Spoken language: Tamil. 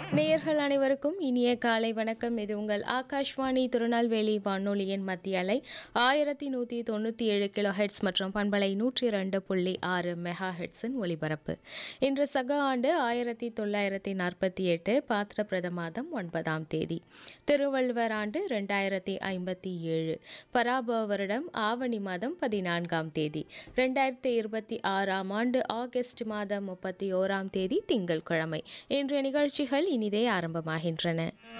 நேயர்கள் அனைவருக்கும் இனிய காலை வணக்கம் இது உங்கள் ஆகாஷ்வாணி திருநெல்வேலி வானொலியின் மத்திய அலை ஆயிரத்தி நூற்றி தொண்ணூற்றி ஏழு கிலோ ஹெட்ஸ் மற்றும் பண்பலை நூற்றி ரெண்டு புள்ளி ஆறு மெகா ஹெட்ஸின் ஒலிபரப்பு இன்று சக ஆண்டு ஆயிரத்தி தொள்ளாயிரத்தி நாற்பத்தி எட்டு பாத்திரப்பிரத மாதம் ஒன்பதாம் தேதி திருவள்ளுவர் ஆண்டு ரெண்டாயிரத்தி ஐம்பத்தி ஏழு பராப வருடம் ஆவணி மாதம் பதினான்காம் தேதி ரெண்டாயிரத்தி இருபத்தி ஆறாம் ஆண்டு ஆகஸ்ட் மாதம் முப்பத்தி ஓராம் தேதி திங்கட்கிழமை இன்றைய நிகழ்ச்சிகள் இனிதே ஆரம்பமாகின்றன